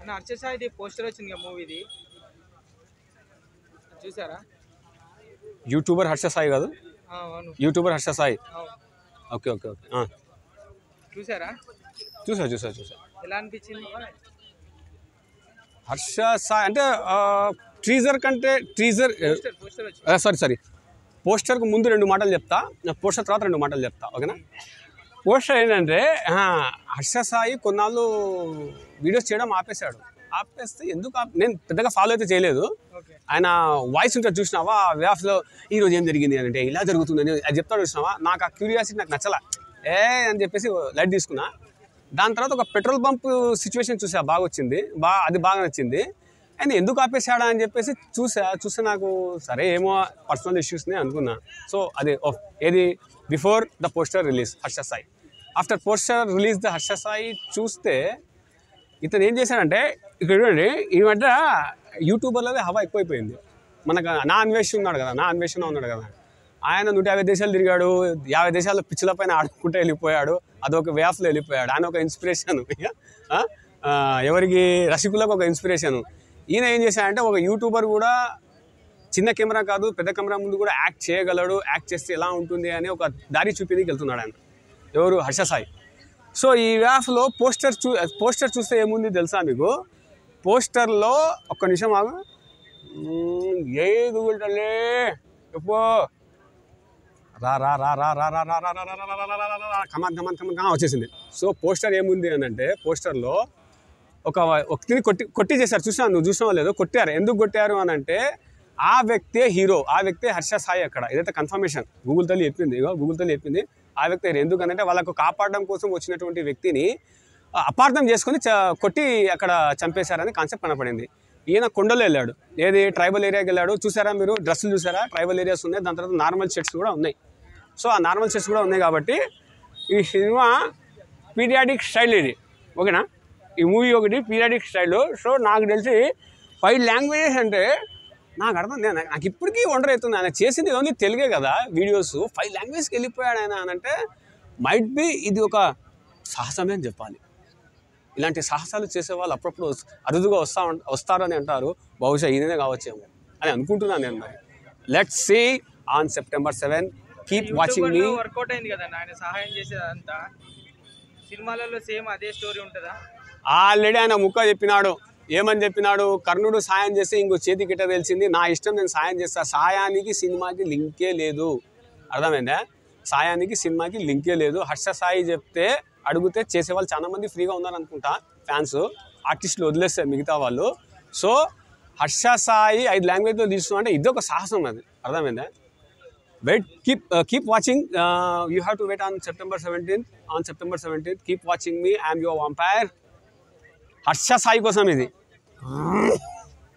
అన్న హర్షసాయిది పోస్టర్ వచ్చింది కదా మూవీది చూసారా యూట్యూబర్ హర్ష సాయి కాదు ఆ, అవును యూట్యూబర్ హర్ష సాయి అవును ఓకే ఓకే ఓకే ఆ. చూసారా చూసా చూసా చూసా ఎలా అనిపించింది హర్ష సాయి అంటే ట్రీజర్ కంటే ట్రీజర్ పోస్టర్ పోస్టర్ వచ్చింది సారీ సారీ పోస్టర్కు ముందు రెండు మాటలు చెప్తా పోస్టర్ తర్వాత రెండు మాటలు చెప్తా ఓకేనా పోస్టర్ ఏంటంటే ఆ, హర్ష సాయి కొన్నాళ్ళు వీడియోస్ చేయడం ఆపేశాడు ఆపేస్తే ఎందుకు ఆప్ నేను పెద్దగా ఫాలో అయితే చేయలేదు ఓకే ఆయన వాయిస్ ఉంటుంది చూసినావా వ్యాఫ్లో ఈ రోజు ఏం జరిగింది అని అంటే ఇలా జరుగుతుందని అది చెప్తాడు చూసినావా నాకు ఆ క్యూరియాసిటీ నాకు నచ్చలా ఏ అని చెప్పేసి లైట్ తీసుకున్నా దాని తర్వాత ఒక పెట్రోల్ పంప్ సిచ్యువేషన్ చూసా బాగా వచ్చింది బా అది బాగా నచ్చింది అండ్ ఎందుకు ఆపేశాడా అని చెప్పేసి చూసా చూస్తే నాకు సరే ఏమో పర్సనల్ ఇష్యూస్ని అనుకున్నా సో అది ఓ- ఏది before the poster release Harsha Sai after poster release the Harsha Sai చూస్తే ఇతను ఏం చేశాడంటే ఇక్కడ చూడండి ఈ మధ్య యూట్యూబర్లదే హవా ఎక్కువైపోయింది మనకు నా అన్వేషణ ఉన్నాడు కదా నా అన్వేషణ ఉన్నాడు కదా ఆయన నూట యాభై దేశాలు తిరిగాడు యాభై దేశాల్లో పిచ్చుల పైన ఆడుకుంటూ వెళ్ళిపోయాడు అదొక వేఫ్లో వెళ్ళిపోయాడు ఆయన ఒక ఇన్స్పిరేషన్ ఎవరికి రసికులకు ఒక ఇన్స్పిరేషన్ ఈయన ఏం చేశాడంటే ఒక యూట్యూబర్ కూడా చిన్న కెమెరా కాదు పెద్ద కెమెరా ముందు కూడా యాక్ట్ చేయగలడు యాక్ట్ చేస్తే ఎలా ఉంటుంది అని ఒక దారి చూపించి వెళ్తున్నాడు ఆయన ఎవరు హర్ష సాయి సో ఈ వ్యాఫ్లో పోస్టర్ చూ పోస్టర్ చూస్తే ఏముంది తెలుసా మీకు పోస్టర్లో ఒక్క నిమిషం ఆగు మ్మ్, ఏ గూగుల్ తల్లి చెప్పు రా రా రా రా రా రా రా రా రా రా రా రా రా రా రా రా కమాన్ కమాన్ కమాన్ కమాన్ వచ్చేసింది సో పోస్టర్ ఏముంది అని అంటే పోస్టర్లో ఒక వ్యక్తిని కొట్టి కొట్టి చేశారు చూసినా నువ్వు చూసినావో లేదో కొట్టారు ఎందుకు కొట్టారు అని అంటే ఆ వ్యక్తే హీరో ఆ వ్యక్తే హర్ష సాయి అక్కడ ఇదైతే కన్ఫర్మేషన్ గూగుల్ తల్లి చెప్పింది ఇగో గూగుల్ తల్లి చెప్పింది ఆ వ్యక్తి ఎందుకనంటే వాళ్ళకు కాపాడడం కోసం వచ్చినటువంటి వ్యక్తిని ఆ, అపార్థం చేసుకొని చ- కొట్టి అక్కడ చంపేశారని కాన్సెప్ట్ కనపడింది ఈయన కొండలో వెళ్ళాడు ఏది ట్రైబల్ ఏరియాకి వెళ్ళాడు చూసారా మీరు డ్రెస్సులు చూసారా ట్రైబల్ ఏరియాస్ ఉన్నాయి దాని తర్వాత నార్మల్ షర్ట్స్ కూడా ఉన్నాయి సో ఆ నార్మల్ షర్ట్స్ కూడా ఉన్నాయి కాబట్టి ఈ సినిమా పీరియాడిక్ స్టైల్ ఇది ఓకేనా ఈ మూవీ ఒకటి పీరియాడిక్ స్టైల్ సో నాకు తెలిసి ఫైవ్ లాంగ్వేజెస్ అంటే నాకు అర్థం నేను నాకు ఇప్పటికీ వండర్ అవుతుంది ఆయన చేసింది ఓన్లీ తెలుగే కదా వీడియోస్ ఫైవ్ లాంగ్వేజ్కి వెళ్ళిపోయాడు ఆయన అని అంటే మైట్ బి ఇది ఒక సాహసమే అని చెప్పాలి ఇలాంటి సాహసాలు చేసే వాళ్ళు అప్పుడప్పుడు వస్- అరుదుగా వస్తా ఉం- వస్తారని అంటారు బహుశా ఈయననే కావచ్చేమో అని అనుకుంటున్నాను నేను మరి let's see on September seven keep watching మీ వర్కౌట్ అయింది కదండి ఆయన సహాయం చేసేదంతా సినిమాలలో సేమ్ అదే స్టోరీ ఉంటుందా ఆల్రెడీ ఆయన ముక్క చెప్పినాడు ఏమని చెప్పినాడు కర్ణుడు సాయం చేస్తే ఇంకో చేతి గిట్ట తెలిసింది నా ఇష్టం నేను సాయం చేస్తా సాయానికి సినిమాకి లింకే లేదు అర్థమైందా సాయానికి సినిమాకి లింకే లేదు హర్ష సాయి చెప్తే అడిగితే చేసేవాళ్ళు చాలా మంది ఫ్రీగా ఉన్నారు అనుకుంటా ఫ్యాన్స్ ఆర్టిస్టులు వదిలేస్తారు మిగతా వాళ్ళు సో హర్ష సాయి ఐదు లాంగ్వేజ్లో తీస్తున్నా అంటే ఇది ఒక సాహసం అది అర్థమైందా wait keep keep watching you have to wait on September seventeenth on September seventeenth keep watching మీ I'm your vampire Harsha Sai కోసం ఇది